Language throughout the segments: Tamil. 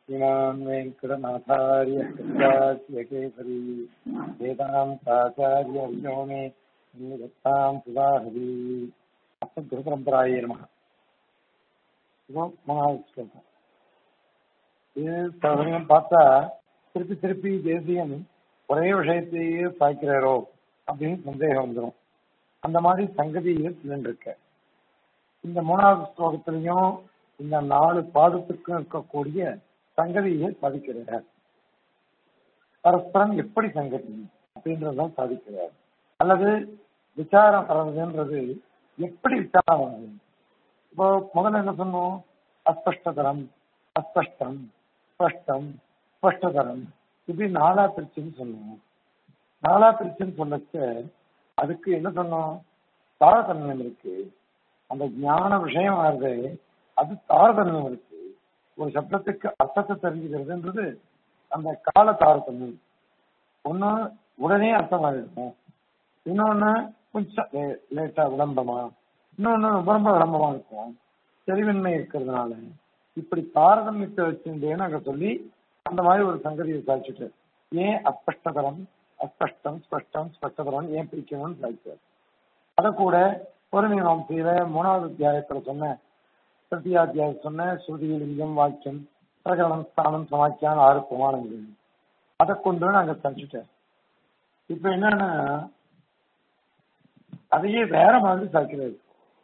श्रीमान् वेङ्कटनाथार्य कृत्याख्यकेसरी वेदान्ताचार्यर्यो मे निरत्तां सुधाहरी அஸ்மத்குருபரம்பராயே நம இதுவும் மகாவிஷ்ணம் இது சமயம் பார்த்தா திருப்பி திருப்பி தேசியம் ஒரே விஷயத்தையே சாய்க்கிறாரோ அப்படின்னு சந்தேகம் வந்துடும் அந்த மாதிரி சங்கதியை சொல்லிருக்க இந்த மூணாவது ஸ்லோகத்திலையும் இந்த நாலு பாதத்துக்கும் இருக்கக்கூடிய சங்கதியை சாதிக்கிறார் பரஸ்பரம் எப்படி சங்கதி அப்படின்றதான் சாதிக்கிறார் அல்லது விசாரம் வர்றதுன்றது எப்படி விசாரம் வருது இப்போ முதல்ல என்ன சொன்னோம் அஸ்பஷ்டதரம் அஸ்பஷ்டம் ஸ்பஷ்டம் ஸ்பஷ்டதரம் இப்படி நாலா பிரிச்சுன்னு சொன்னோம் நாலா பிரிச்சுன்னு சொல்லச்ச அதுக்கு என்ன சொன்னோம் தாரதமியம் இருக்கு அந்த ஞான விஷயம் வருது அது தாரதமியம் இருக்கு ஒரு சப்தத்துக்கு அர்த்தத்தை தெரிஞ்சுக்கிறதுன்றது அந்த கால தாரதமியம் ஒண்ணு உடனே அர்த்தமாயிருக்கும் இன்னொன்னு கொஞ்சம் லேட்டா விளம்பரமா இன்னொன்னு ரொம்ப ரொம்ப விளம்பரமா இருக்கும் தெளிவின்மை இருக்கிறதுனால இப்படி தாரதமியத்தை வச்சிருந்தேன்னு அங்க சொல்லி அந்த மாதிரி ஒரு சங்கதியை சாதிச்சுட்டு ஏன் அஸ்பஷ்டதரம் அஸ்பஷ்டம் ஸ்பஷ்டம் ஸ்பஷ்டதரம் ஏன் பிரிக்கணும்னு சாதிச்சார் அதை கூட ஒரு மீமாம்சையில மூணாவது அத்தியாயத்துல சொன்ன திருத்தியாத்தியாயம் சொன்ன ஸ்ருதி லிங்கம் வாக்கியம் பிரகரணம் ஸ்தானம் சமாக்கியான ஆறு பிரமாணங்கள் அதை கொண்டு நாங்க சாதிச்சுட்டேன் இப்ப என்னன்னா அதையே வேற மாதிரி சாய்க்கிறார்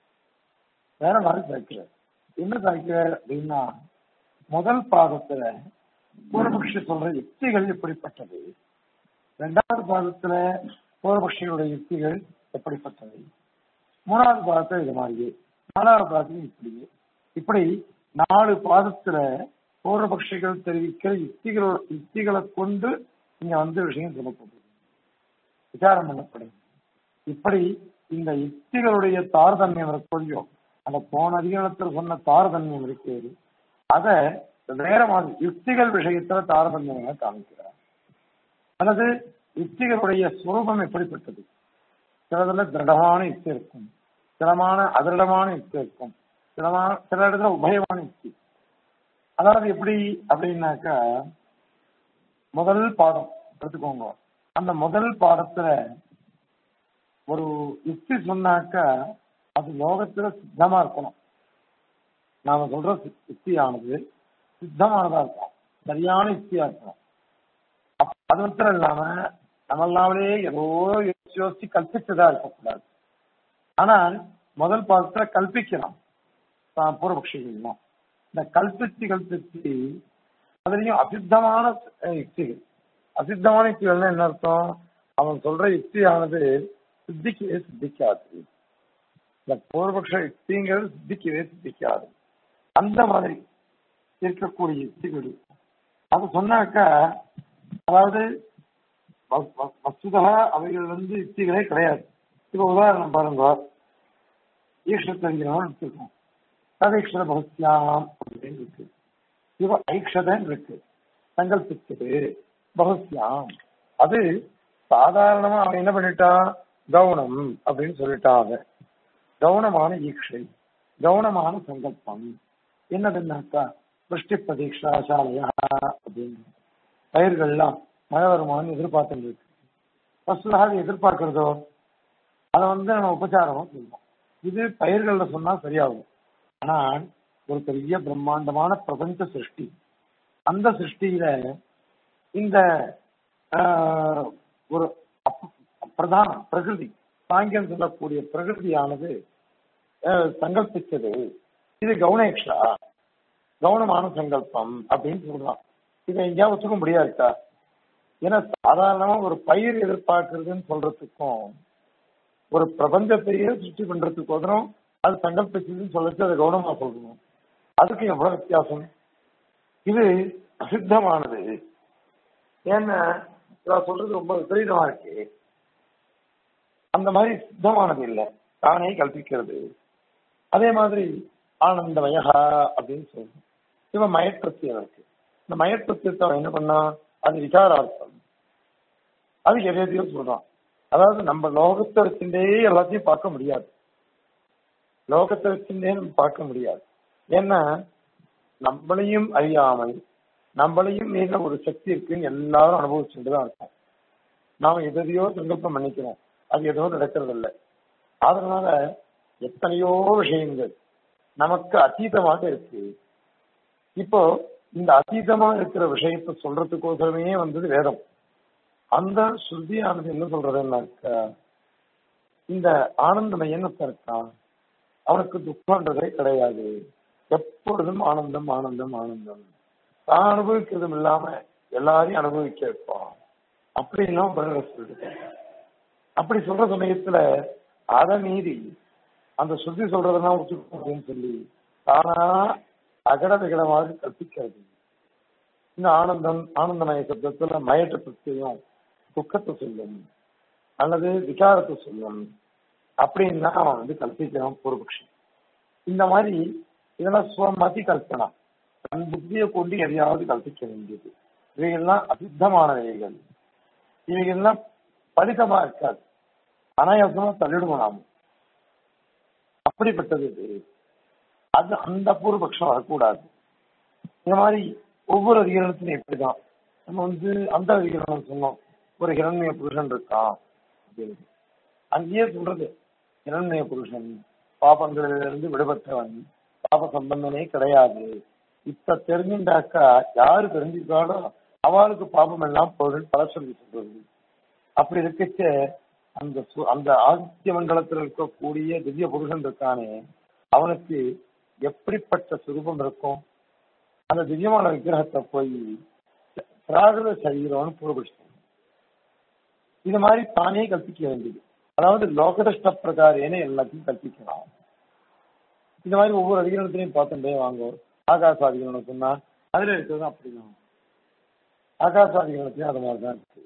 வேற மாதிரி சாய்க்கிறார் என்ன சாய்க்கிறார் அப்படின்னா முதல் பாதத்துல பூர்வபக்ஷி சொல்ற யுக்திகள் எப்படிப்பட்டது ரெண்டாவது பாதத்துல பூர்வபக்ஷிகளுடைய யுக்திகள் எப்படிப்பட்டது மூணாவது பாதத்துல இது மாதிரியே நாலாவது பாதத்துல இப்படியே இப்படி நாலு பாதத்துல பூர்வபக்ஷிகள் தெரிவிக்கிற யுக்திகளோட யுக்திகளை கொண்டு இங்க வந்து விஷயம் சொல்லப்படுது விசாரம் பண்ணப்படுது இப்படி இந்த யுக்திகளுடைய தாரதமியம் இருக்கொள்ளியோ அந்த போன அதிகாரத்தில் சொன்ன தாரதமியம் இருக்கு அத வேற மாதிரி யுக்திகள் விஷயத்துல தாரதமியம் காமிக்கிறார் அல்லது யுக்திகளுடைய சுரூபம் எப்படிப்பட்டது சிலதுல திருடமான யுக்தி இருக்கும் சிலமான அதிருடமான யுக்தி இருக்கும் சிலமான சில இடத்துல உபயமான யுக்தி அதாவது எப்படி அப்படின்னாக்கா முதல் பாடம் எடுத்துக்கோங்க அந்த முதல் பாடத்துல ஒரு யுக்தி சொன்னாக்கா அது லோகத்துல சித்தமா இருக்கணும் நாம சொல்ற யுக்தியானது சித்தமானதா இருக்கும் சரியான யுக்தியா இருக்கும் அது மாத்திரம் இல்லாம நம்மளாவே ஏதோ யோசிச்சு யோசிச்சு கல்பிச்சதா இருக்கக்கூடாது ஆனால் முதல் பாதத்துல கல்பிக்கலாம் பூர்வபக்ஷிகள் இந்த கல்பிச்சு கல்பிச்சு அதுலயும் அசித்தமான யுக்திகள் அசித்தமான யுக்திகள்னா என்ன அர்த்தம் அவன் சொல்ற யுக்தியானது சித்திக்கவே சித்திக்காது இந்த பூர்வபக்ஷ யுக்திங்கிறது சித்திக்கவே சித்திக்காது அந்த மாதிரி இருக்கக்கூடிய யுக்திகள் அது சொன்னாக்கா அதாவது வஸ்துதா அவைகள் வந்து யுக்திகளே கிடையாது இப்ப உதாரணம் பாருங்க ஈஸ்வரத்தறிஞர் எடுத்துக்கோம் ததீக்ஷர பகுத்தியாம் அப்படின்னு இருக்கு இவ ஐக்ஷதன் இருக்கு சங்கல்பிச்சது பகுத்தியாம் அது சாதாரணமா அவன் என்ன பண்ணிட்டான் கவுனம் அப்படின்னு சொல்லிட்டாங்க கவுனமான ஈக்ஷை கவுனமான சங்கல்பம் என்னதுன்னாக்கா விருஷ்டி பிரதீக்ஷா சாலையா அப்படின்னு பயிர்கள்லாம் மழை வருமானு எதிர்பார்த்துட்டு இருக்கு ஃபர்ஸ்ட்லாக எதிர்பார்க்கிறதோ அதை வந்து நம்ம உபச்சாரமா சொல்லுவோம் இது பயிர்கள்ல சொன்னா சரியாகும் ஆனால் ஒரு பெரிய பிரம்மாண்டமான பிரபஞ்ச சிருஷ்டி அந்த சிருஷ்டியில இந்த ஒரு பிரதான பிரகிருதி சாங்கியம் சொல்லக்கூடிய பிரகிருதியானது சங்கல்பிச்சது இது கவுனேக்ஷா கவுனமான சங்கல்பம் அப்படின்னு சொல்றான் இதை எங்கேயாவது வச்சுக்க முடியாதுக்கா ஏன்னா சாதாரணமா ஒரு பயிர் எதிர்பார்க்கறதுன்னு சொல்றதுக்கும் ஒரு பிரபஞ்சத்தையே சுற்றி பண்றதுக்கோசரம் அது சங்கல்பிச்சதுன்னு சொல்லிச்சு அதை கவனமா சொல்லணும் அதுக்கு எவ்வளவு வித்தியாசம் இது அசித்தமானது ஏன்னா நான் சொல்றது ரொம்ப விபரீதமா இருக்கு அந்த மாதிரி சித்தமானது இல்லை தானே கல்பிக்கிறது அதே மாதிரி ஆனந்த வயகா அப்படின்னு சொல்லணும் இவன் மயப்பிரத்தியம் இருக்கு இந்த மயப்பிரத்தியத்தை அவன் என்ன பண்ணா அது விசாரார்த்தம் அது எதையோ சொல்றான் அதாவது நம்ம லோகத்தை வச்சுட்டே எல்லாத்தையும் பார்க்க முடியாது லோகத்தை வச்சுட்டே நம்ம பார்க்க முடியாது ஏன்னா நம்மளையும் அறியாமல் நம்மளையும் மீற ஒரு சக்தி இருக்குன்னு எல்லாரும் அனுபவிச்சுட்டு தான் இருக்கோம் நாம எதையோ சங்கல்பம் பண்ணிக்கிறோம் அது எதுவும் நடக்கிறது இல்லை அதனால எத்தனையோ விஷயங்கள் நமக்கு அதீதமாக இருக்கு இப்போ இந்த அதீதமா இருக்கிற விஷயத்தை சொல்றதுக்கோசரமே வந்தது வேதம் அந்த ஸ்ருதியானது என்ன சொல்றதுன்னாக்கா இந்த ஆனந்தமயன் இருக்கான் அவனுக்கு துக்கம்ன்றதே கிடையாது எப்பொழுதும் ஆனந்தம் ஆனந்தம் ஆனந்தம் தான் அனுபவிக்கிறதும் இல்லாம எல்லாரையும் அனுபவிக்க வைப்பான் அப்படின்லாம் பதில சொல்லிட்டு அப்படி சொல்ற சமயத்துல அதை மீறி அந்த சுத்தி சொல்றதெல்லாம் ஒத்துக்கணும் அப்படின்னு சொல்லி தானா அகட விகடமாக கற்பிக்கிறது இந்த ஆனந்தம் ஆனந்தமய சப்தத்துல மயட்ட பிரத்தியம் துக்கத்தை சொல்லும் அல்லது விகாரத்தை சொல்லும் அப்படின்னா அவன் வந்து கல்பிக்கிறான் பூர்வபக்ஷி இந்த மாதிரி இதெல்லாம் சுவமதி கல்பனா தன் புத்தியை கொண்டு எதையாவது கல்பிக்க வேண்டியது இவைகள்லாம் அசித்தமானவைகள் இவைகள்லாம் பலிதமா இருக்காது அனாயாசமா தள்ளிடுவோம் நாம அப்படிப்பட்டது இது அது அந்த பூர்வபக்ஷம் வரக்கூடாது இந்த மாதிரி ஒவ்வொரு அதிகாரத்திலும் எப்படிதான் நம்ம வந்து அந்த அதிகாரம் சொன்னோம் ஒரு ஹிரண்ய புருஷன் இருக்கான் அப்படின்னு அங்கேயே சொல்றது இரண்மய புருஷன் பாபங்களிலிருந்து விடுபட்டவன் பாப சம்பந்தமே கிடையாது இப்ப தெரிஞ்சுட்டாக்கா யாரு தெரிஞ்சுக்காலோ அவளுக்கு பாபம் எல்லாம் பொருள் பல சொல்லி சொல்றது அப்படி இருக்கச்ச அந்த சு- அந்த ஆதித்ய மண்டலத்தில் இருக்கக்கூடிய திவ்ய புருஷன் இருக்கானே அவனுக்கு எப்படிப்பட்ட சுரூபம் இருக்கும் அந்த திவ்யமான விக்கிரகத்தை போய் பிராகிருத சரீரம்னு பூர்வபட்சம் இது மாதிரி தானே கற்பிக்க வேண்டியது அதாவது லோகதஷ்ட பிரகாரேன எல்லாத்தையும் கற்பிக்கலாம் இந்த மாதிரி ஒவ்வொரு அதிகாரத்திலையும் பார்த்துட்டே வாங்க ஆகாச அதிகாரம் சொன்னா அதுல இருக்கிறது அப்படிதான் ஆகாச அதிகாரத்திலையும் அது மாதிரி தான் இருக்கு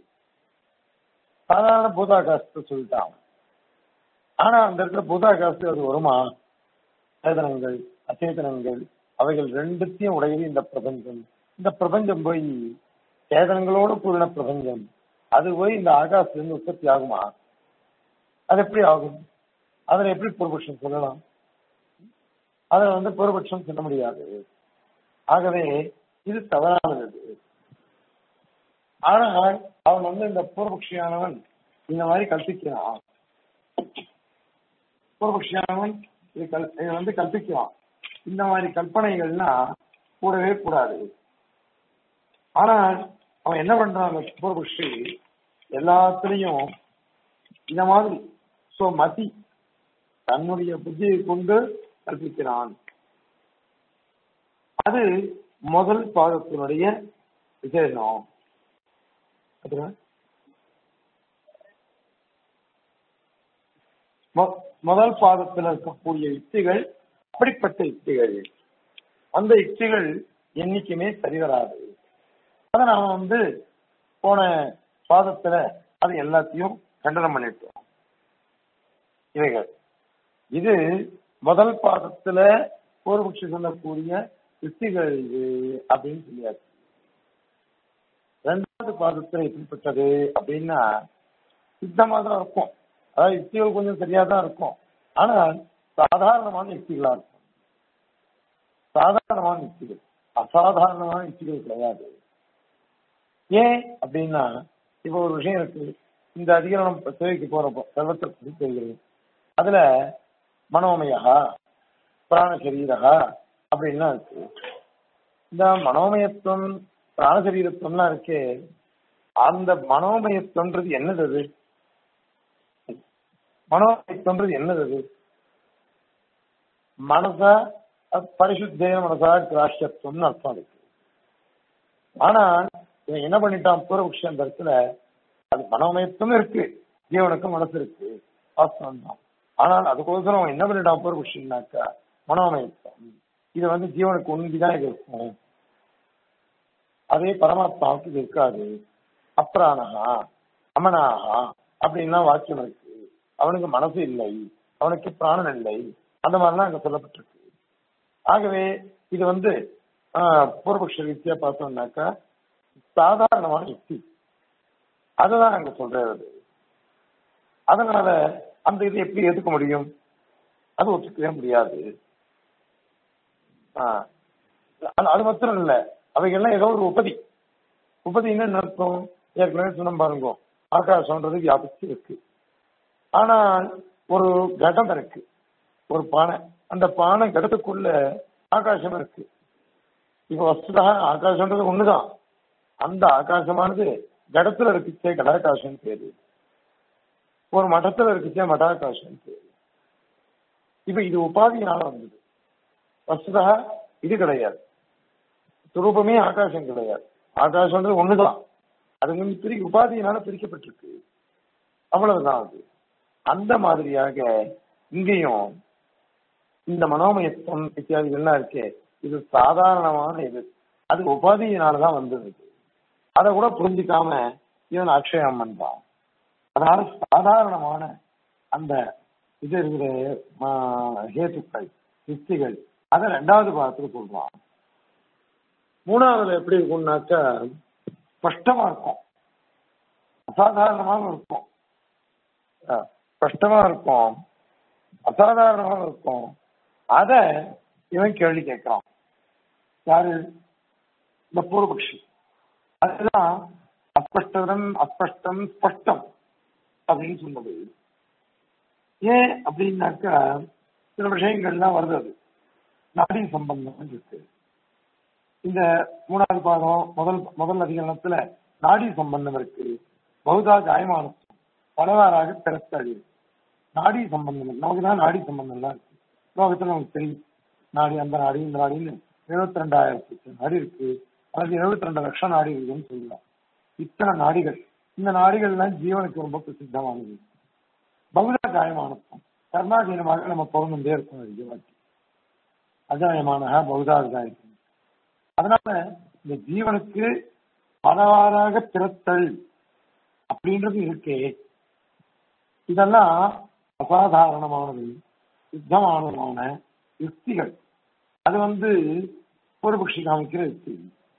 சாதாரண பூதாகாசத்தை சொல்லிட்டான் ஆனா அந்த இடத்துல பூதாகாசத்து அது வருமா சேதனங்கள் அச்சேதனங்கள் அவைகள் ரெண்டுத்தையும் உடையது இந்த பிரபஞ்சம் இந்த பிரபஞ்சம் போய் சேதனங்களோடு கூடின பிரபஞ்சம் அது போய் இந்த ஆகாசத்திலிருந்து உற்பத்தி ஆகுமா அது எப்படி ஆகும் அதுல எப்படி பூர்வபட்சம் சொல்லலாம் அதுல வந்து பூர்வபட்சம் சொல்ல முடியாது ஆகவே இது தவறானது ஆனால் அவன் வந்து இந்த பூர்வபக்ஷியானவன் இந்த மாதிரி கற்பிக்கிறான் பூர்வபக்ஷியானவன் இது கல் இதை வந்து கற்பிக்கிறான் இந்த மாதிரி கற்பனைகள்னா கூடவே கூடாது ஆனால் அவன் என்ன பண்றான் அந்த பூர்வபக்ஷி எல்லாத்துலயும் இந்த மாதிரி சோ மதி தன்னுடைய புத்தியை கொண்டு கற்பிக்கிறான் அது முதல் பாதத்தினுடைய விசேஷம் அதுவா? மொ- முதல் பாதத்தில் இருக்கக்கூடிய யுக்திகள் அப்படிப்பட்ட யுக்திகள் அந்த யுக்திகள் என்னைக்குமே சரி வராது அதை நாம வந்து போன பாதத்துல அது எல்லாத்தையும் கண்டனம் பண்ணிட்டோம் இவைகள் இது முதல் பாதத்துல பூர்வபக்ஷி சொல்லக்கூடிய யுக்திகள் இது அப்படின்னு சொல்லியாச்சு ரெண்டாவது பாதத்துல எப்படிப்பட்டது அப்படின்னா சித்தமா தான் இருக்கும் அதாவது யுக்திகள் கொஞ்சம் சரியா தான் இருக்கும் ஆனால் சாதாரணமான யுக்திகளா இருக்கும் சாதாரணமான யுக்திகள் அசாதாரணமான யுக்திகள் கிடையாது ஏன் அப்படின்னா இப்போ ஒரு விஷயம் இருக்கு இந்த அதிகாரம் சேவைக்கு போறப்போ சர்வத்திர தெரிகிறது அதுல மனோமயா பிராணசரீரா அப்படின்லாம் இருக்கு இந்த மனோமயத்துவம் பிராணசரீரத்துவம்லாம் இருக்கே அந்த மனோமயத்துவன்றது என்னது அது மனோமயத்துவன்றது என்னது அது மனசா அது பரிசுத்தேன மனசா கிராஷ்யத்துவம்னு அர்த்தம் இருக்கு ஆனால் இவன் என்ன பண்ணிட்டான் பூர்வபக்ஷ அந்த இடத்துல அது மனோமயத்துவம் இருக்கு ஜீவனுக்கும் மனசு இருக்கு வாஸ்தவம் தான் ஆனால் அதுக்கோசரம் அவன் என்ன பண்ணிட்டான் பூர்வபக்ஷன்னாக்கா மனோமயத்துவம் இது வந்து ஜீவனுக்கு ஒன்றுதான் இது இருக்கும் அதே பரமாத்மாவுக்கு இது இருக்காது அப்ராணஹா அமனாகா அப்படின்லாம் வாக்கியம் இருக்கு அவனுக்கு மனசு இல்லை அவனுக்கு பிராணன் இல்லை அந்த மாதிரிலாம் அங்க சொல்லப்பட்டிருக்கு ஆகவே இது வந்து ஆஹ், பூர்வபக்ஷ ரீதியா பார்த்தோம்னாக்கா சாதாரணமான யுக்தி அதுதான் அங்க சொல்றது அதனால அந்த இதை எப்படி ஏத்துக்க முடியும் அது ஒத்துக்கவே முடியாது ஆஹ், அது- அது மாத்திரம் இல்ல அவைகள்லாம் ஏதோ ஒரு உபதி உபதின்னு என்ன அர்த்தம் ஏற்கனவே சொன்ன பாருங்க ஆகாசம்ன்றது வியாபிச்சு இருக்கு ஆனால் ஒரு கடம் இருக்கு ஒரு பானை அந்த பானை கடத்துக்குள்ள ஆகாசம் இருக்கு இப்ப வஸ்துதா ஆகாசம்ன்றது ஒண்ணுதான் அந்த ஆகாசமானது கடத்துல இருக்குச்சே கடாகாசம் பேரு ஒரு மடத்துல இருக்குச்சே மடாகாசம் பேரு இப்ப இது உபாதியினால வந்தது வஸ்துதா இது கிடையாது சுரூபமே ஆகாசம் கிடையாது ஆகாசம்ன்றது ஒண்ணுதான் அது வந்து பிரி உபாதியினால பிரிக்கப்பட்டிருக்கு அவ்வளவுதான் அது அந்த மாதிரியாக இங்கேயும் இந்த மனோமயத்துவம் இத்தியாதிகள்லாம் இருக்கே இது சாதாரணமான இது அது உபாதியினாலதான் வந்தது அதை கூட புரிஞ்சுக்காம இவன் அக்ஷயம்மன் தான் அதனால சாதாரணமான அந்த இது இருக்கிற ஹேத்துக்கள் யுக்திகள் அதை ரெண்டாவது பாகத்துல சொல்றான் மூணாவதுல எப்படி இருக்கும்னாக்கா ஸ்பஷ்டமா இருக்கும் அசாதாரணமாக இருக்கும் அஹ், ஸ்பஷ்டமா இருக்கும் அசாதாரணமாக இருக்கும் அத இவன் கேள்வி கேட்கிறான் யாரு இந்த பூர்வபக்ஷி அதுதான் அஸ்பஷ்டம் அஸ்பஷ்டம் ஸ்பஷ்டம் அப்படின்னு சொன்னது ஏன் அப்படின்னாக்கா சில விஷயங்கள்லாம் வருது அது நாடி சம்பந்தம் இருக்கு இந்த மூணாவது பாகம் முதல் முதல் அதிகரணத்துல நாடி சம்பந்தம் இருக்கு பௌதா ஜாயமானம் பலவாறாக பிறத்தழி நாடி சம்பந்தம் இருக்கு. நமக்கு தான் நாடி சம்பந்தம் தான் இருக்கு லோகத்துல நமக்கு தெரியும் நாடி அந்த நாடி இந்த நாடின்னு எழுபத்தி ரெண்டாயிரத்தி நாடி இருக்கு அல்லது எழுபத்தி ரெண்டு லட்சம் நாடி இருக்குன்னு சொல்லலாம் இத்தனை நாடிகள் இந்த நாடிகள்லாம் ஜீவனுக்கு ரொம்ப பிரசித்தமானது பகுதா காயமானத்துவம் கர்மாதீனமாக நம்ம பிறந்துட்டே இருக்கும் அது ஜீவனுக்கு அஜாயமான பகுதாதாயம் அதனால இந்த ஜீவனுக்கு பலவாறாக பிறத்தல் அப்படின்றது இருக்கே இதெல்லாம் அசாதாரணமானது யுத்தமானதான யுக்திகள் அது வந்து பூர்வபக்ஷி காமிக்கிற யுக்தி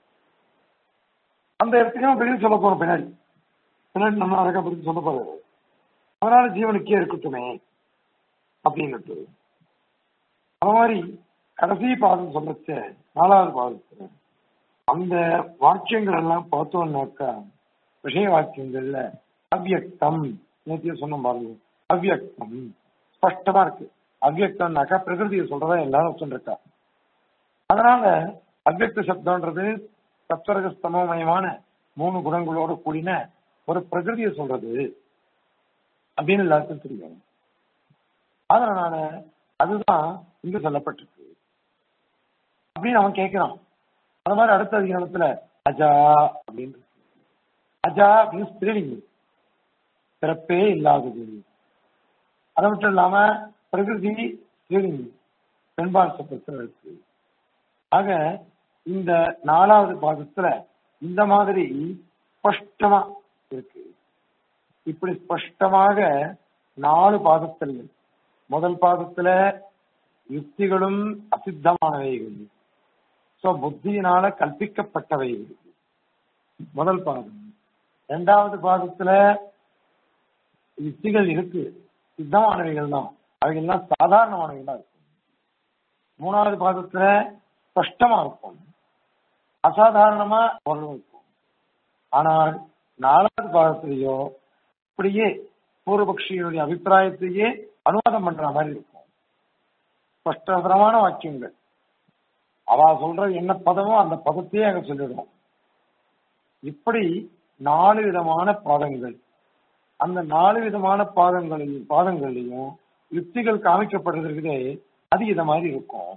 அந்த இடத்துக்கு நம்ம பெரிய சொல்ல போறோம் பின்னாடி பின்னாடி நம்ம அழகா பத்தி சொல்ல போறாரு அதனால ஜீவனுக்கே இருக்கட்டுமே அப்படின்னுட்டு அது மாதிரி கடைசி பாதம் சொல்லச்ச நாலாவது பாதத்துல அந்த வாக்கியங்கள் எல்லாம் பார்த்தோம்னாக்கா விஷய வாக்கியங்கள்ல அவ்யக்தம் நேத்திய சொன்ன பாருங்க அவ்யக்தம் ஸ்பஷ்டமா இருக்கு அவ்யக்தம்னாக்கா பிரகிருதியை சொல்றதா எல்லாரும் சொல்லிருக்கா அதனால அவ்யக்த சப்தம்ன்றது சப்தரகஸ்தமயமான மூணு குணங்களோட கூடின ஒரு பிரகிருதியை சொல்றது அப்படின்னு எல்லாருக்கும் தெரியும் அதனால அதுதான் இங்க சொல்லப்பட்டிருக்கு அப்படின்னு அவன் கேட்கிறான் அது மாதிரி அடுத்த அதிகாரத்துல அஜா அப்படின்னு இருக்கு. அஜா அப்படின்னு ஸ்திரீலிங்கம் பிறப்பே இல்லாதது அது மட்டும் இல்லாம பிரகிருதி ஸ்திரீலிங்கம் பெண்பால் சப்தத்தில் இருக்கு ஆக இந்த நாலாவது பாகத்துல இந்த மாதிரி ஸ்பஷ்டமா இருக்கு இப்படி ஸ்பஷ்டமாக நாலு பாதத்தில் முதல் பாதத்துல யுக்திகளும் அசித்தமானவைகள் சோ புத்தியினால கற்பிக்கப்பட்டவைகள் முதல் பாதம் இரண்டாவது பாதத்துல யுக்திகள் இருக்கு சித்தமானவைகள் தான் அவைகள்லாம் சாதாரணமானவைகள் தான் இருக்கும் மூணாவது பாதத்துல ஸ்பஷ்டமா இருக்கும் அசாதாரணமா ஓரளவு இருக்கும் ஆனால் நாலாவது பாதத்திலேயோ அப்படியே பூர்வபக்ஷியினுடைய அபிப்பிராயத்தையே அனுவாதம் பண்ற மாதிரி இருக்கும் ஸ்பஷ்டதரமான வாக்கியங்கள் அவ சொல்ற என்ன பதமோ அந்த பதத்தையே அங்க சொல்லிடுவோம் இப்படி நாலு விதமான பாதங்கள் அந்த நாலு விதமான பாதங்களையும் பாதங்களையும் யுக்திகள் காமிக்கப்படுறதுக்குதே அது இத மாதிரி இருக்கும்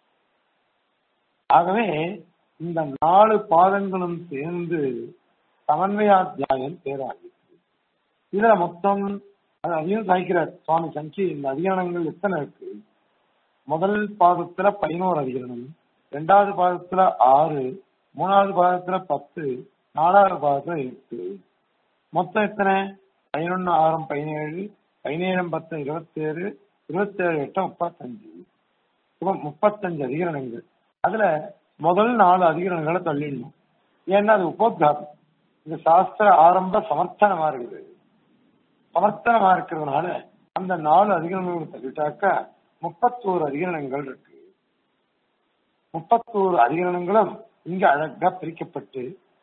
ஆகவே இந்த நாலு பாதங்களும் சேர்ந்து சமன்வயாத்தியாயம் பேராகிருக்கு இதுல மொத்தம் அது அதையும் சாய்க்கிறார் சுவாமி சங்கி இந்த அதிகரணங்கள் எத்தனை இருக்கு முதல் பாதத்துல பதினோரு அதிகரணம் ரெண்டாவது பாதத்துல ஆறு மூணாவது பாதத்துல பத்து நாலாவது பாதத்துல எட்டு மொத்தம் எத்தனை பதினொன்னு ஆறும் பதினேழு பதினேழு பத்து இருபத்தேழு இருபத்தேழு எட்டு முப்பத்தஞ்சு இப்போ முப்பத்தஞ்சு அதிகரணங்கள் அதுல முதல் நாலு அதிகரணங்களை தள்ளிடணும் ஏன்னா அது உபோத்காரம் இந்த சாஸ்திர ஆரம்ப சமர்த்தனமா இருக்குது சமர்த்தனமா இருக்கிறதுனால அந்த நாலு அதிகரணங்களை தள்ளிட்டாக்கா முப்பத்தோரு அதிகரணங்கள் இருக்கு முப்பத்தோரு அதிகரணங்களும் இங்க அழகா பிரிக்கப்பட்டு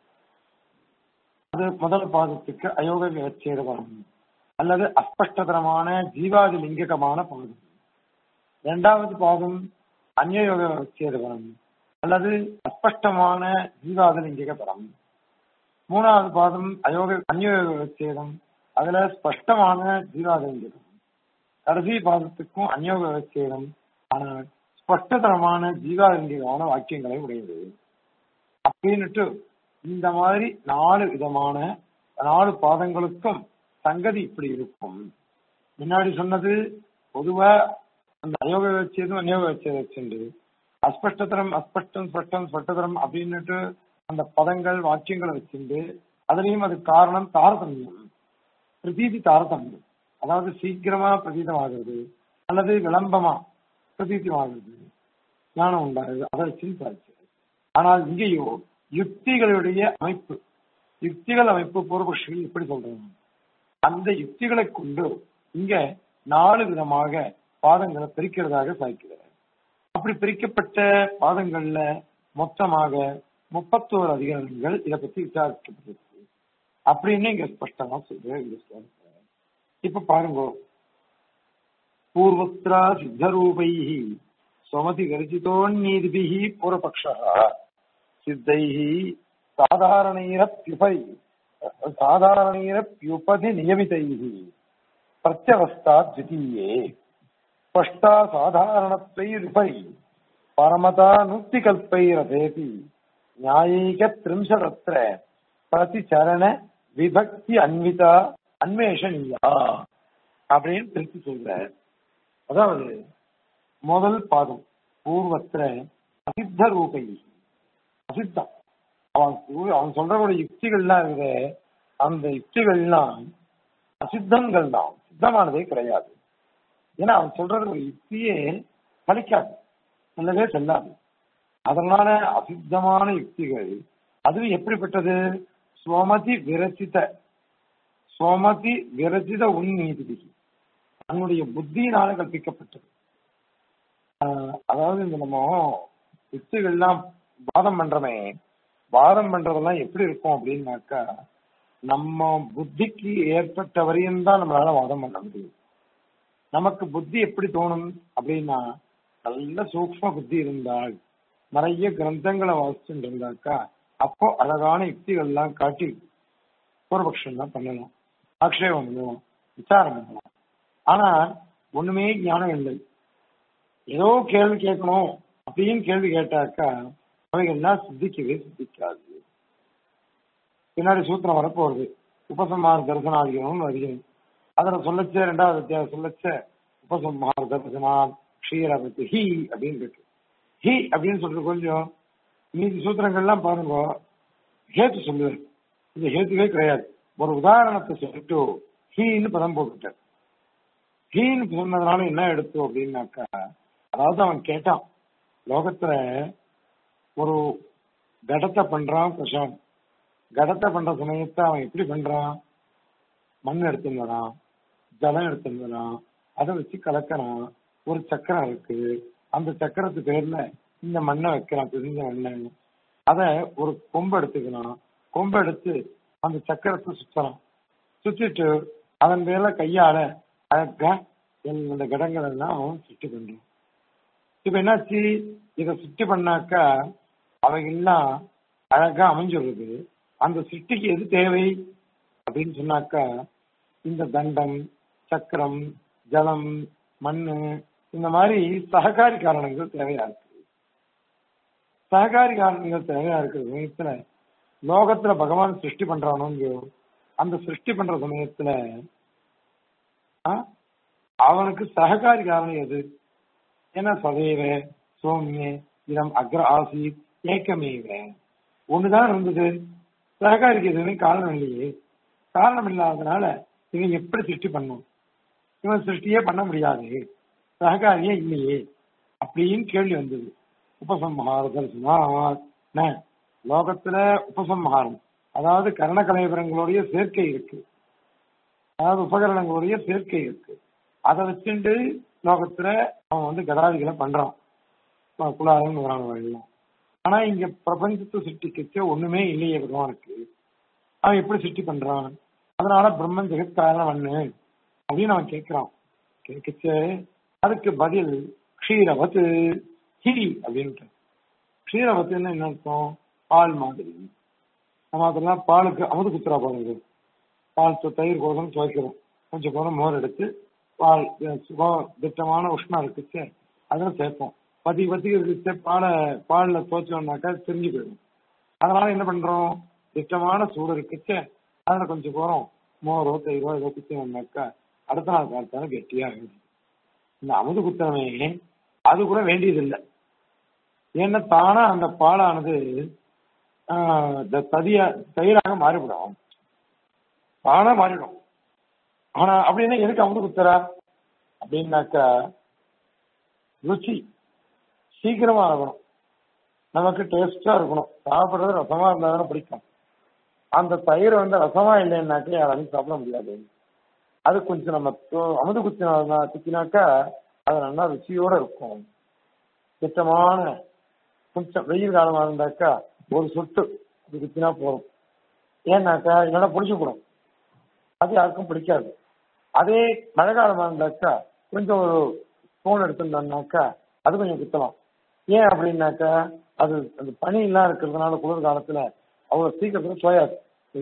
அது முதல் பாதத்துக்கு அயோக விவச்சேதம் அல்லது அஸ்பஷ்டதரமான ஜீவாதி லிங்ககமான பாதம் இரண்டாவது பாதம் அந்யோக விவச்சேதம் அல்லது அஸ்பஷ்டமான ஜீவாதி லிங்கிக பரம் மூணாவது பாதம் அயோக அந்யோக விவச்சேதம் அதுல ஸ்பஷ்டமான ஜீவாதி லிங்கிகம் கடைசி பாதத்துக்கும் அந்யோக விவச்சேதம் ஆனால் ஸ்பஷ்டதரமான ஜீவாலிங்கமான வாக்கியங்களை உடையது அப்படின்னுட்டு இந்த மாதிரி நாலு விதமான நாலு பாதங்களுக்கும் சங்கதி இப்படி இருக்கும் முன்னாடி சொன்னது பொதுவா அந்த அயோக வச்சதும் அநியோக வச்சது வச்சுண்டு அஸ்பஷ்டதரம் அஸ்பஷ்டம் ஸ்பஷ்டம் ஸ்பஷ்டதரம் அப்படின்னுட்டு அந்த பதங்கள் வாக்கியங்களை வச்சுண்டு அதுலயும் அது காரணம் தாரதமியம் பிரதீதி தாரதமியம் அதாவது சீக்கிரமா பிரதீதமாகிறது அல்லது விளம்பமா பிரதீதமாகிறது ஞானம் உண்டாகுது அதை வச்சு சாதிச்சு ஆனால் இங்கேயோ யுக்திகளுடைய அமைப்பு யுக்திகள் அமைப்பு பூர்வபக்ஷிகள் எப்படி சொல்றாங்க அந்த யுக்திகளை கொண்டு இங்க நாலு விதமாக பாதங்களை பிரிக்கிறதாக சாய்க்கிறார் அப்படி பிரிக்கப்பட்ட பாதங்கள்ல மொத்தமாக முப்பத்தோரு அதிகாரங்கள் இதை பத்தி விசாரிக்கப்பட்டிருக்கு அப்படின்னு இங்க ஸ்பஷ்டமா சொல்ற இங்க ஸ்லோகத்துல. இப்ப பாருங்க பூர்வத்ரா சித்தரூபைः स्वमति गर्जितोन्नीतिभिः पूर्वपक्षः सिद्धैः साधारणैरप्युपै साधारणैरप्युपधि नियमितैः प्रत्यवस्था द्वितीये स्पष्टा साधारणत्वैरुपरि परमतानुक्तिकल्पैरथेऽपि न्यायैकत्रिंशदत्र प्रतिचरण விபக்தி அன்விதா அன்வேஷணியா அப்படின்னு திருப்பி சொல்றார் அதாவது முதல் பாதம் பூர்வத்துல அசித்த ரூபை அசித்தம் அவன் கூ- அவன் சொல்றவங்க யுக்திகள்லாம் இருக்குது அந்த யுக்திகள்லாம் அசித்தங்கள் தான் சித்தமானதே கிடையாது ஏன்னா அவன் சொல்றது ஒரு யுக்தியே பலிக்காது நல்லதே செல்லாது அதனால அசித்தமான யுக்திகள் அதுவும் எப்படிப்பட்டது சுவமதி விரச்சித சுவமதி விரச்சித உன்னீதி தன்னுடைய புத்தியினால கற்பிக்கப்பட்டது ஆஹ் அதாவது இந்த நம்ம யுக்திகள்லாம் வாதம் பண்றோமே வாதம் பண்றதெல்லாம் எப்படி இருக்கும் அப்படின்னாக்கா நம்ம புத்திக்கு ஏற்பட்ட வரையும் தான் நம்மளால வாதம் பண்ண முடியும் நமக்கு புத்தி எப்படி தோணும் அப்படின்னா நல்ல சூக்ஷ்ம புத்தி இருந்தால் நிறைய கிரந்தங்களை வாசிச்சுட்டு இருந்தாக்கா அப்போ அழகான யுக்திகள்லாம் காட்டி பூர்வபக்ஷம் தான் பண்ணலாம் ஆக்ஷேபம் பண்ணலாம் விசாரம் பண்ணலாம் ஆனா ஒண்ணுமே ஞானம் இல்லை ஏதோ கேள்வி கேட்கணும் அப்படின்னு கேள்வி கேட்டாக்கா அவைகள்லாம் சித்திக்கவே சித்திக்காது பின்னாடி சூத்திரம் வரப்போகுது உபசம்ஹார தரிசனாதிகம்னு அதிகம் அதுல சொல்லச்ச ரெண்டாவது அத்தியாயம் சொல்லச்ச உபசம்ஹார தரிசனா க்ஷீரபதி ஹி அப்படின்னு இருக்கு ஹி அப்படின்னு சொல்றது கொஞ்சம் மீதி சூத்திரங்கள்லாம் பாருங்க ஹேத்து சொல்லுவார் இந்த ஹேத்துவே கிடையாது ஒரு உதாரணத்தை சொல்லிட்டு ஹீன்னு பதம் போட்டுட்டார் ஹீன்னு சொன்னதுனால என்ன எடுத்தோம் அப்படின்னாக்கா அதாவது அவன் கேட்டான் லோகத்துல ஒரு கடத்தை பண்றான் பிரசாந்த் கடத்தை பண்ற சமயத்தை அவன் எப்படி பண்றான் மண் எடுத்துன்னு வரான் ஜலம் எடுத்துன்னு வரான் அதை வச்சு கலக்கிறான் ஒரு சக்கரம் இருக்கு அந்த சக்கரத்து பேர்ல இந்த மண்ணை வைக்கிறான் பிரிஞ்ச மண்ணை அத ஒரு கொம்பு எடுத்துக்கிறான் கொம்பு எடுத்து அந்த சக்கரத்தை சுத்தறான் சுத்திட்டு அதன் மேல கையால அழகா இந்த கடங்கள் எல்லாம் அவன் சுட்டி பண்றான் இப்ப என்னாச்சு இதை சுட்டி பண்ணாக்கா அவைகள்லாம் அழகா அமைஞ்சிருது அந்த சிருஷ்டிக்கு எது தேவை அப்படின்னு சொன்னாக்கா இந்த தண்டம் சக்கரம் ஜலம் மண்ணு இந்த மாதிரி சககாரி காரணங்கள் தேவையா இருக்கு சககாரி காரணங்கள் தேவையா இருக்கிற சமயத்துல லோகத்துல பகவான் சிருஷ்டி பண்றானோ இல்லையோ அந்த சிருஷ்டி பண்ற சமயத்துல ஆ, அவனுக்கு சககாரி காரணம் எது ஏன்னா சதைவ சோமிய இதம் அக்ர ஆசித் ஏக்கமேவ ஒண்ணுதான் இருந்தது சககாரிக்கு எதுவுமே காரணம் இல்லையே காரணம் இல்லாததுனால இவன் எப்படி சிருஷ்டி பண்ணும் இவன் சிருஷ்டியே பண்ண முடியாது சககாரியே இல்லையே அப்படின்னு கேள்வி வந்தது உபசம்ஹார தரிசனா லோகத்துல உபசம்ஹாரம் அதாவது கரண கலைபரங்களுடைய சேர்க்கை இருக்கு அதாவது உபகரணங்களுடைய சேர்க்கை இருக்கு அதை வச்சுட்டு லோகத்துல அவன் வந்து கடாதிகளை பண்றான் அஹ் குலாரம் எல்லாம் ஆனா இங்க பிரபஞ்சத்தை சிருஷ்டிக்கச்ச ஒண்ணுமே இல்லையே பகவானுக்கு அவன் எப்படி சிருஷ்டி பண்றான் அதனால பிரம்மன் ஜெகத் காரணம் பண்ணு அப்படின்னு அவன் கேட்கிறான் கேட்கச்ச அதுக்கு பதில் க்ஷீரவத்து ஹி அப்படின்ட்டு க்ஷீரவத்துன்னு என்ன அர்த்தம் பால் மாதிரி நம்ம அதெல்லாம் பாலுக்கு அமுது குத்துறா பாருங்க பால் து- தயிர் கோதம் துவைக்கிறோம் கொஞ்சம் கோதம் மோர் எடுத்து பால் அஹ் சுப- திட்டமான உஷ்ணம் இருக்குச்சு அதில் சேர்ப்போம் பத்தி பத்தி இருக்குச்சு பாலை பாலில் துவைச்சோம்னாக்கா தெரிஞ்சு போயிடும் அதனால என்ன பண்றோம் திட்டமான சூடு இருக்குச்சு அதில் கொஞ்சம் போகிறோம் மோரோ தயிரோ ஏதோ குத்தினோம்னாக்கா அடுத்த நாள் காலத்தால கெட்டியாக இந்த அமுது குத்தனமே அது கூட வேண்டியதில்லை ஏன்னா தானா அந்த பாலானது ஆஹ், இந்த ததிய தயிராக மாறிவிடும் தானா மாறிடும் ஆனா அப்படின்னா எதுக்கு அமுது குத்துறா அப்படின்னாக்கா ருச்சி சீக்கிரமா ஆகணும் நமக்கு டேஸ்டா இருக்கணும் சாப்பிடுறது ரசமா இருந்தா தானே பிடிக்கும் அந்த தயிர் வந்து ரசமா இல்லைன்னாக்கா யாராலையும் சாப்பிட முடியாது அது கொஞ்சம் நம்ம தோ- அமுது குத்தினா குத்தினாக்கா அது நல்லா ருச்சியோட இருக்கும் திட்டமான கொஞ்சம் வெயில் காலமா இருந்தாக்கா ஒரு சொட்டு அது குத்தினா போதும் ஏன்னாக்கா இல்லைன்னா புளிச்சு போடும் அது யாருக்கும் பிடிக்காது அதே மழை காலமா இருந்தாக்கா கொஞ்சம் ஒரு ஸ்பூன் எடுத்துட்டோம்னாக்கா அது கொஞ்சம் குத்தலாம் ஏன் அப்படின்னாக்கா அது அந்த பனி எல்லாம் இருக்கிறதுனால குளிர் காலத்துல அவ்வளவு சீக்கிரத்துல சோயாது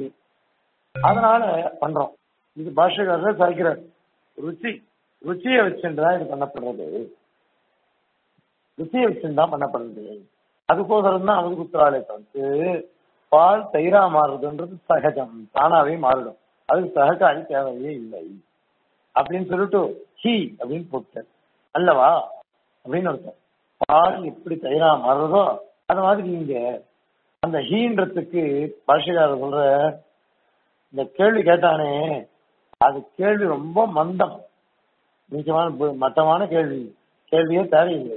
அதனால பண்றோம் இது பாஷக்காரர் சாய்க்கிறார் ருச்சி ருச்சியை வச்சுன்றா இது பண்ணப்படுறது ருச்சியை வச்சுதான் பண்ணப்படுறது அதுக்கோசரம் தான் அமுது குத்துறாளே தவிர்த்து பால் தயிரா மாறுறதுன்றது சகஜம் தானாவே மாறிடும் அதுக்கு சககாரி தேவையே இல்லை அப்படின்னு சொல்லிட்டு ஹி அப்படின்னு போட்டார் அல்லவா அப்படின்னு அர்த்தம் பால் எப்படி தயிரா மாறுறதோ அது மாதிரி நீங்க அந்த ஹீன்றதுக்கு பாஷகாரர் சொல்ற இந்த கேள்வி கேட்டானே அது கேள்வி ரொம்ப மந்தம் நிச்சயமான பு- மட்டமான கேள்வி கேள்வியே தேவையில்லை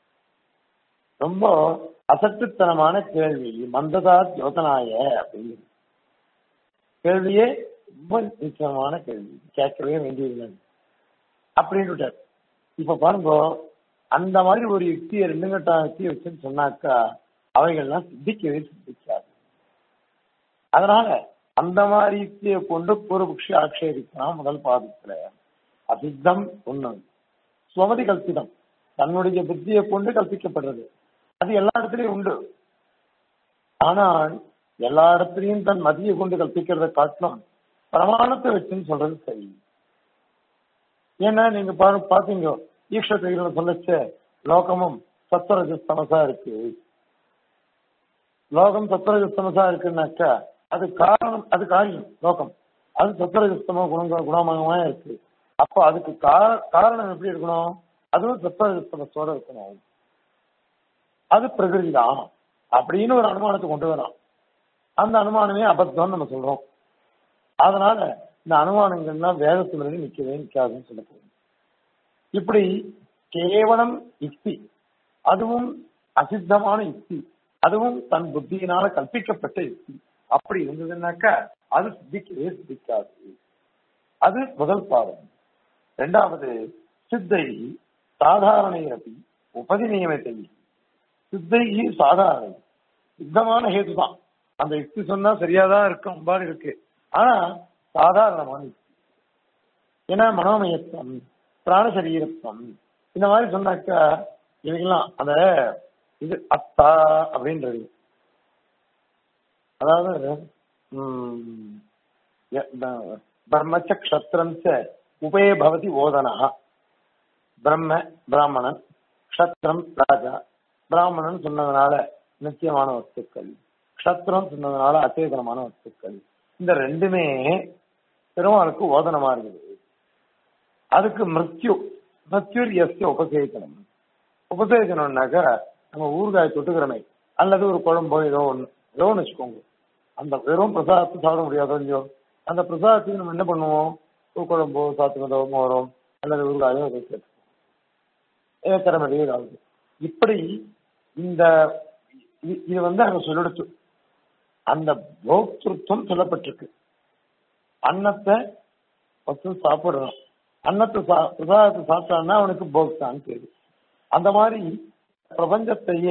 ரொம்ப அசட்டுத்தனமான கேள்வி மந்ததா ஜோதனாய அப்படின்னு கேள்வியே ரொம்ப நிச்சயமான கேள்வி கேட்கவே வேண்டியதில்லை அப்படின்னு விட்டார். இப்ப பாருங்க அந்த மாதிரி ஒரு யுக்தியை ரெண்டு கட்டம் யுக்தியை வச்சுன்னு சொன்னாக்கா அவைகள்லாம் சித்திக்கவே சித்திக்காது அதனால அந்த மாதிரி யுக்தியை கொண்டு பூர்வபக்ஷி ஆட்சேபிக்கலாம் முதல் பாதத்துல அசித்தம் ஒண்ணு சுவமதி கல்பிதம் தன்னுடைய புத்தியை கொண்டு கல்பிக்கப்படுறது அது எல்லா இடத்துலயும் உண்டு ஆனால் எல்லா இடத்துலயும் தன் மதியை கொண்டு கல்பிக்கிறத காட்டிலும் பிரமாணத்தை வச்சுன்னு சொல்றது சரி ஏன்னா நீங்க பாரு பாத்தீங்க ஈக்ஷத்தைகளை சொல்லச்ச லோகமும் சத்வரஜஸ்தமசா இருக்கு லோகம் சத்வரஜஸ்தமசா இருக்குன்னாக்கா அது காரணம் அது காரியம் லோகம் அது சத்வரஜஸ்தம குணங்க குணமயமா இருக்கு அப்போ அதுக்கு கா- காரணம் எப்படி இருக்கணும் அதுவும் சத்வரஜஸ்தமத்தோட இருக்கணும் அது பிரகிருதி தான் அப்படின்னு ஒரு அனுமானத்தை கொண்டு வரோம் அந்த அனுமானமே அபத்தம்னு நம்ம சொல்றோம் அதனால இந்த அனுமானங்கள்லாம் வேதத்திலிருந்து நிக்கவே நிக்காதுன்னு சொல்ல போகுது இப்படி கேவலம் யுக்தி அதுவும் அசித்தமான யுக்தி அதுவும் தன் புத்தியினால கற்பிக்கப்பட்ட யுக்தி அப்படி இருந்ததுன்னாக்கா அது சித்திக்கவே சித்திக்காது அது முதல் பாவம் இரண்டாவது சித்தை சாதாரணை அப்படி உபதி நியமத்தை சித்தை சாதாரணை சித்தமான ஹேது தான் அந்த யுக்தி சொன்னா சரியாதான் இருக்கும் பாடு இருக்கு ஆனா சாதாரணமான யுக்தி ஏன்னா மனோமயத்துவம் பிராணசரீரத்துவம் இந்த மாதிரி சொன்னாக்கா இவங்கெல்லாம் அந்த இது அத்தா அப்படின்றது அதாவது ம், ய- ப- பிரம்மச்ச க்ஷத்திரம் ச உபே பவதி ஓதனா பிரம்ம பிராமணன் க்ஷத்திரம் ராஜா பிராமணன் சொன்னதுனால நித்தியமான வஸ்துக்கள் க்ஷத்திரம் சொன்னதுனால அச்சேதனமான வஸ்துக்கள் இந்த ரெண்டுமே பெருமாளுக்கு ஓதனமா இருக்குது அதுக்கு மிருத்யு மிருத்யுர் எஸ்ய உபசேகனம் உபசேகனம்னாக்க நம்ம ஊறுகாய் தொட்டுக்கிறோமே அல்லது ஒரு குழம்போ ஏதோ ஒன்று ஏதோ ஒன்று வச்சுக்கோங்க அந்த வெறும் பிரசாதத்தை சாப்பிட முடியாதோ இல்லையோ அந்த பிரசாதத்துக்கு நம்ம என்ன பண்ணுவோம் ஒரு குழம்போ சாத்துமதோ மோரோ அல்லது ஊறுகாயோ ஏதோ சேர்த்துக்குவோம் ஏக்கரமடி ஏதாவது இப்படி இந்த இ- இது வந்து அங்க சொல்லிடுச்சு அந்த போக்திருத்தம் சொல்லப்பட்டிருக்கு அன்னத்தை ஒருத்தன் சாப்பிடுறான் அன்னத்தை சா பிரசாதத்தை சாப்பிட்டான்னா அவனுக்கு போக்தான்னு பேரு அந்த மாதிரி பிரபஞ்சத்தையே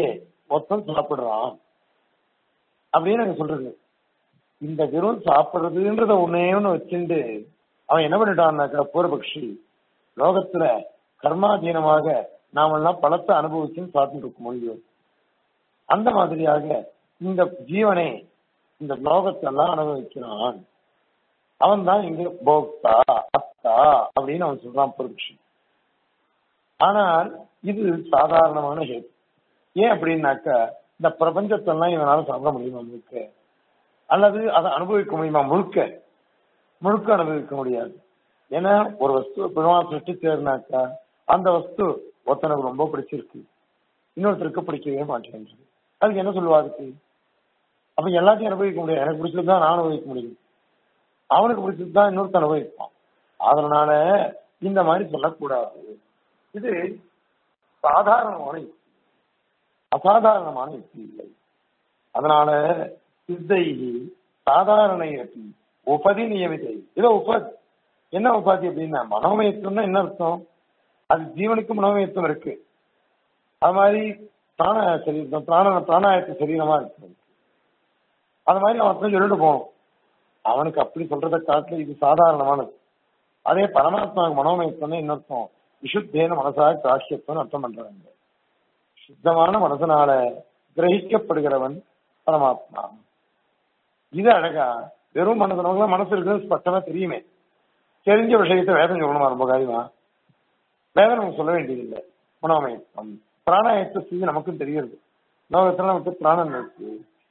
ஒருத்தன் சாப்பிடுறான் அப்படின்னு எனக்கு சொல்றது இந்த வெறும் சாப்பிடுறதுன்றத ஒன்னே ஒண்ணு வச்சுட்டு அவன் என்ன பண்ணிட்டான்னாக்கா பூர்வபக்ஷி லோகத்துல கர்மாதீனமாக நாமெல்லாம் பழத்தை அனுபவிச்சுன்னு சாப்பிட்டு இருக்க முடியும் அந்த மாதிரியாக இந்த ஜீவனை இந்த லோகத்தெல்லாம் அனுபவிக்கிறான் அவன் தான் இங்க போக்தா அத்தா அப்படின்னு அவன் சொல்றான் பூர்வபக்ஷி ஆனால் இது சாதாரணமான ஹேத்து ஏன் அப்படின்னாக்கா இந்த பிரபஞ்சத்தெல்லாம் இவனால சாப்பிட முடியுமா முழுக்க அல்லது அதை அனுபவிக்க முடியுமா முழுக்க முழுக்க அனுபவிக்க முடியாது ஏன்னா ஒரு வஸ்து பெருமாள் சிருஷ்டிச்சாருனாக்கா அந்த வஸ்து ஒருத்தனுக்கு ரொம்ப பிடிச்சிருக்கு இன்னொருத்தருக்கு பிடிக்கவே மாட்டேங்குது அதுக்கு என்ன சொல்லுவா அதுக்கு அப்ப எல்லாத்தையும் அனுபவிக்க முடியாது எனக்கு பிடிச்சது தான் நான் அனுபவிக்க முடியும் அவனுக்கு பிடிச்சது தான் இன்னொருத்த அனுபவிப்பான் அதனால இந்த மாதிரி சொல்லக்கூடாது இது சாதாரணமான யுக்தி அசாதாரணமான யுக்தி இல்லை அதனால சித்தை சாதாரண யுக்தி உபதி நியமிதை இதோ உபத் என்ன உபாதி அப்படின்னா மனோமயத்துவம்னா என்ன அர்த்தம் அது ஜீவனுக்கு மனோமயத்துவம் இருக்கு அது மாதிரி பிராண சரீரம் பிராண பிராணாயத்த சரீரமா இருக்கு அது மாதிரி அவன் சொல்லிட்டு போகணும் அவனுக்கு அப்படி சொல்றதை காட்டில இது சாதாரணமானது அதே பரமாத்மாவுக்கு மனோமயத்துவம் என்ன அர்த்தம் விசுத்தேன மனசாக காட்சியத்துவம் அர்த்தம் பண்றாங்க சுத்தமான மனசனால கிரகிக்கப்படுகிறவன் பரமாத்மா இது அழகா வெறும் மனசனவங்க மனசு இருக்கிறது ஸ்பஷ்டமா தெரியுமே தெரிஞ்ச விஷயத்தை வேதம் சொல்லணுமா ரொம்ப காரியமா வேதம் நமக்கு சொல்ல வேண்டியதில்லை மனோமயத்துவம் பிராணாயத்த ஸ்திதி நமக்கும் தெரியுது லோகத்துல நமக்கு பிராணன் இருக்கு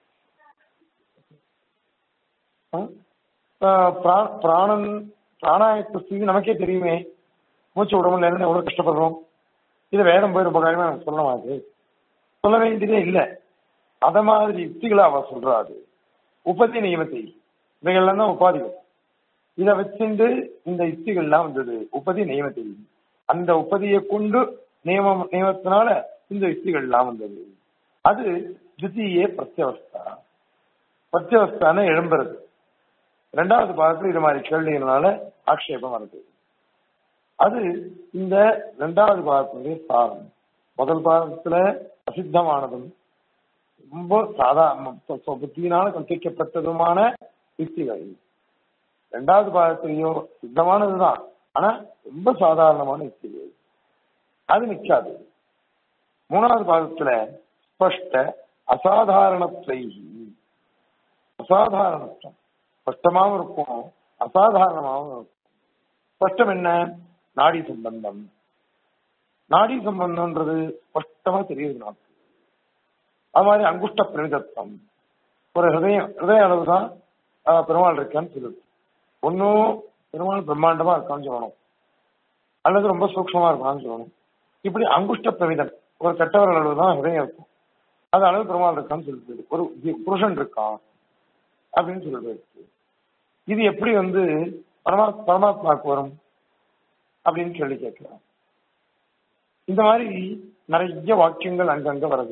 பிராணன் பிராணாயத்த ஸ்திதி நமக்கே தெரியுமே மூச்சு விட முடியல எவ்வளவு கஷ்டப்படுறோம் இது வேதம் போய் ரொம்ப காரியமா எனக்கு சொல்லணும் அது சொல்ல வேண்டியதே இல்லை அத மாதிரி யுக்திகளை அவ சொல்றாது உபதி நியமத்தை இவைகள்லாம் தான் உபாதிகள் இதை வச்சுட்டு இந்த யுக்திகள்லாம் வந்தது உபதி நியமத்தை அந்த உபதியை கொண்டு நியமம் நியமத்தினால இந்த யுக்திகள்லாம் வந்தது அது தித்தியே பிரத்யவஸ்தா பிரத்யவஸ்தான எழும்புறது ரெண்டாவது பாகத்துல இது மாதிரி கேள்விகளால ஆக்ஷேபம் வருது அது இந்த ரெண்டாவது பாகத்தினுடைய சாரம் முதல் பாகத்துல பிரசித்தமானதும் ரொம்ப சாதாரண புத்தியினால கற்பிக்கப்பட்டதுமான யுக்திகள் ரெண்டாவது பாகத்திலேயோ சித்தமானதுதான் ஆனா ரொம்ப சாதாரணமான யுக்திகள் அது நிற்காது மூணாவது பாகத்துல ஸ்பஷ்ட அசாதாரணத்தை அசாதாரணத்துவம் ஸ்பஷ்டமாவும் இருக்கும் அசாதாரணமாகவும் இருக்கும் ஸ்பஷ்டம் என்ன நாடி சம்பந்தம் நாடி சம்பந்தம்ன்றது ஸ்பஷ்டமா தெரியுது நமக்கு அது மாதிரி அங்குஷ்ட பிரணிதத்துவம் ஒரு ஹிருதயம் ஹிருதய அளவு தான் பெருமாள் இருக்கான்னு சொல்லுது ஒன்னும் பெருமாள் பிரம்மாண்டமா இருக்கான்னு சொல்லணும் அல்லது ரொம்ப சூக்ஷமா இருக்கான்னு சொல்லணும் இப்படி அங்குஷ்ட பிரமிதம் ஒரு கட்டவர் அளவு தான் ஹிருதயம் இருக்கும் அது அளவு பெருமாள் இருக்கான்னு சொல்லுது ஒரு புருஷன் இருக்கான் அப்படின்னு சொல்லிட்டு இது எப்படி வந்து பரமா பரமாத்மாவுக்கு வரும் அப்படின்னு கேள்வி கேட்கிறான் இந்த மாதிரி நிறைய வாக்கியங்கள் அங்கங்க வருது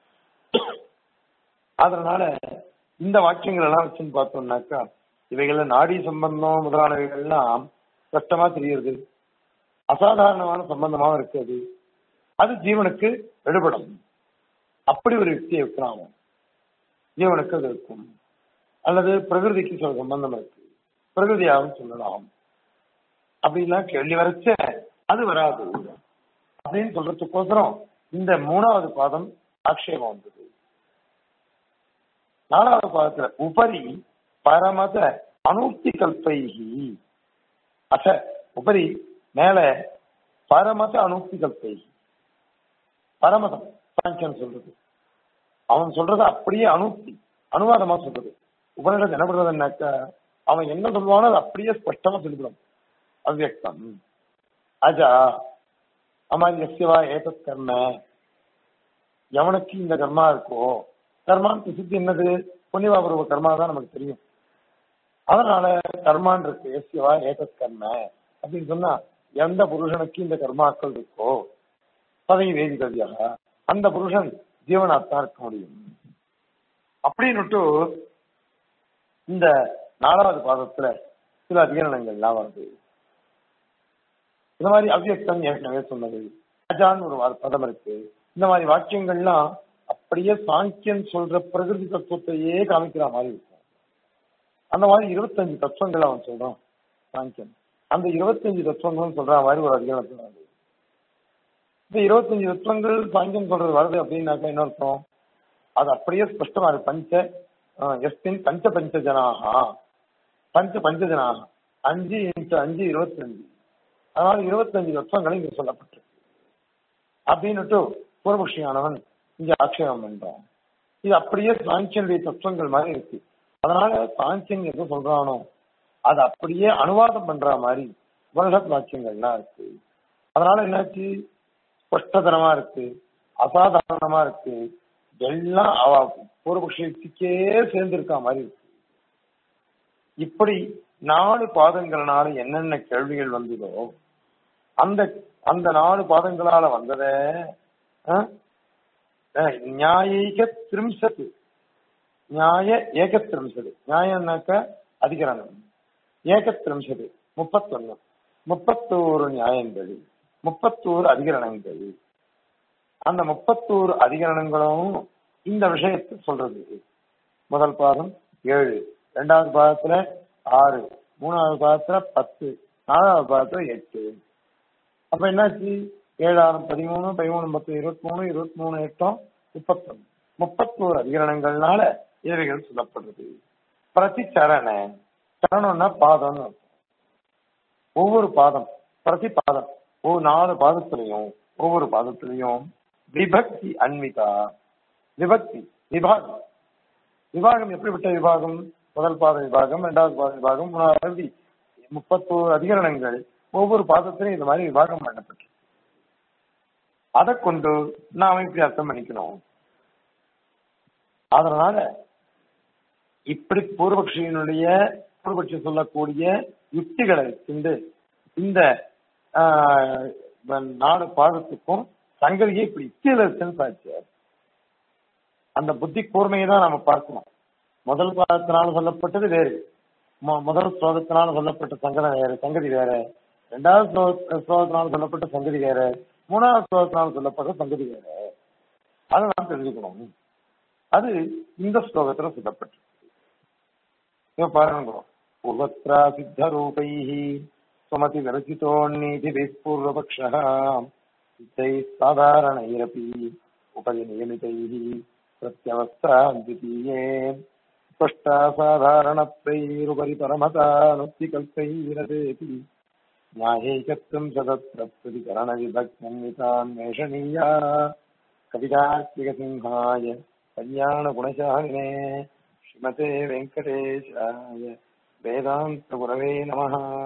அதனால இந்த வாக்கியங்கள் எல்லாம் வச்சுன்னு பார்த்தோம்னாக்கா இவைகள்ல நாடி சம்பந்தம் முதலானவைகள்லாம் கஷ்டமா தெரியுது அசாதாரணமான சம்பந்தமாவும் இருக்குது அது ஜீவனுக்கு எடுபடும் அப்படி ஒரு யுக்தியை வைக்கிறான் ஜீவனுக்கு அது இருக்கும் அல்லது பிரகிருதிக்கு சில சம்பந்தம் இருக்கு பிரகிருதியாகவும் சொல்லலாம் அப்படின்லாம் கேள்வி வரைச்ச அது வராது அப்படின்னு சொல்றதுக்கோசரம் இந்த மூணாவது பாதம் ஆக்ஷேபம் வந்தது நாலாவது பாதத்துல உபரி பரமத அனூர்த்தி கல்பைகி அச உபரி மேல பரமத அனூர்த்தி கல்பைகி பரமதம் சாங்கியன் சொல்றது அவன் சொல்றது அப்படியே அனூர்த்தி அனுவாதமா சொல்றது உபனிடம் என்ன பண்றதுன்னாக்கா அவன் என்ன சொல்லுவானோ அது அப்படியே ஸ்பஷ்டமா சொல்லிவிடும் அவ்வக்தம் அஜா அமாரி எஸ்யவா ஏதத் கர்ம எவனுக்கு இந்த கர்மா இருக்கோ கர்மான்னு பிரசித்தி என்னது புண்ணியபாபுரவ கர்மா தான் நமக்கு தெரியும் அதனால கர்மான் இருக்கு எஸ்யவா ஏதத் கர்ம அப்படின்னு சொன்னா எந்த புருஷனுக்கு இந்த கர்மாக்கள் இருக்கோ பதவி வேதிதவியாக அந்த புருஷன் ஜீவனாத்தான் இருக்க முடியும் அப்படின்னுட்டு இந்த நாலாவது பாதத்துல சில அதிகரணங்கள்லாம் வருது இந்த மாதிரி அவ்வியக்தம் ஏற்கனவே சொன்னது அஜான்னு ஒரு பதம் இருக்கு இந்த மாதிரி வாக்கியங்கள்லாம் அப்படி அப்படியே சாங்கியன் சொல்ற பிரகிருதி தத்துவத்தையே காமிக்கிற மாதிரி இருக்கும் அந்த மாதிரி இருபத்தஞ்சு தத்துவங்கள் அவன் சொல்றான் சாங்கியன் அந்த இருபத்தஞ்சு தத்துவங்களும் சொல்ற மாதிரி ஒரு அதிகாரத்தில் வருது இந்த இருபத்தஞ்சு தத்துவங்கள் சாங்கியன் சொல்றது வருது அப்படின்னாக்கா என்ன அர்த்தம் அது அப்படியே ஸ்பஷ்டமா இருக்கு பஞ்ச ஆஹ், எஸ்மின் பஞ்ச பஞ்ச ஜனாகா பஞ்ச பஞ்ச ஜனாகா அஞ்சு இன்ட்டு அஞ்சு இருபத்தஞ்சு அதனால இருபத்தஞ்சு தத்துவங்கள் இங்க சொல்லப்பட்டிருக்கு அப்படின்னுட்டு பூர்வபக்ஷியானவன் இங்க ஆட்சேபம் பண்றான் இது அப்படியே சாங்கியனுடைய தத்துவங்கள் மாதிரி இருக்கு அதனால சாங்கியன் எது சொல்றானோ அது அப்படியே அனுவாதம் பண்ற மாதிரி உபனிஷத் வாக்கியங்கள்லாம் இருக்கு அதனால என்னாச்சு ஸ்பஷ்டதனமா இருக்கு அசாதாரணமா இருக்கு எல்லாம் அவ பூர்வபக்ஷிக்கே சேர்ந்திருக்க மாதிரி இருக்கு இப்படி நாலு பாதங்களால என்னென்ன கேள்விகள் வந்ததோ அந்த அந்த நாலு பாதங்களால வந்தத அஹ், அஹ், நியாயீக திரிம்சத்து நியாய ஏகத்திரிம்சது நியாயம்னாக்க அதிகரணம் ஏகத்திரிம்சது முப்பத்தொன்னு முப்பத்தோரு நியாயங்கள் முப்பத்தோரு அதிகரணங்கள் அந்த முப்பத்தோரு அதிகரணங்களும் இந்த விஷயத்தை சொல்றது முதல் பாதம் ஏழு இரண்டாவது பாதத்துல ஆறு மூணாவது பாதத்துல பத்து நாலாவது பாதத்துல எட்டு அப்ப என்னாச்சு ஏழாயிரம் பதிமூணு பதிமூணு பத்து இருபத்தி மூணு இருபத்தி மூணு எட்டும் முப்பத்தொன்னு முப்பத்தோரு அதிகரணங்கள்னால இவைகள் சொல்லப்படுறது பிரதி சரண சரணம்னா பாதம்னு அர்த்தம். ஒவ்வொரு பாதம் பிரதி பாதம் ஒவ்வொரு நாலு பாதத்திலையும் ஒவ்வொரு பாதத்திலையும் விபக்தி அன்விதா விபக்தி விபாகம் விபாகம் எப்படிப்பட்ட விபாகம் முதல் பாத விபாகம் இரண்டாவது பாத விபாகம் மூணாவது முப்பத்தோரு அதிகரணங்கள் ஒவ்வொரு பாதத்திலும் இந்த மாதிரி விபாகம் பண்ணப்பட்டு அதை கொண்டு நாம இப்படி அர்த்தம் பண்ணிக்கணும் அதனால இப்படி பூர்வபக்ஷியினுடைய பூர்வபக்ஷி சொல்லக்கூடிய யுக்திகளை கொண்டு இந்த ஆஹ், நாலு பாதத்துக்கும் சங்கதியை இப்படி யுக்தியில இருக்குன்னு சாட்சியார் அந்த புத்தி கூர்மையை தான் நாம பார்க்கணும் முதல் பாதத்தினால சொல்லப்பட்டது வேறு மு- முதல் ஸ்லோகத்தினால சொல்லப்பட்ட சங்கடம் வேற சங்கதி வேற ரெண்டாவது ஸ்லோக- ஸ்லோகத்தினால சொல்லப்பட்ட சங்கதி வேற மூணாவது ஸ்லோகத்தினால சொல்லப்பட்ட சங்கதி வேற அதை நாம் தெரிஞ்சுக்கணும் அது இந்த ஸ்லோகத்துல சொல்லப்பட்டிருக்கு இங்க பாருங்க பூர்வத்ரா சித்த ரூபை சுமதி விரச்சிதோன்னீதி பூர்வபக்ஷः சித்தைः சாதாரணைரपि उपरि नियमितैः प्रत्यवस्था द्वितीये स्पष्टा साधारणत्रैरुपरि परमतानुक्तिकल्पैरतेति न्यायैकत्वं च तत्र प्रतिकरणविभक्तन्वितान्वेषणीया कवितार्किकसिंहाय कल्याणगुणशालिने श्रीमते वेङ्कटेशाय वेदान्तगुरवे नमः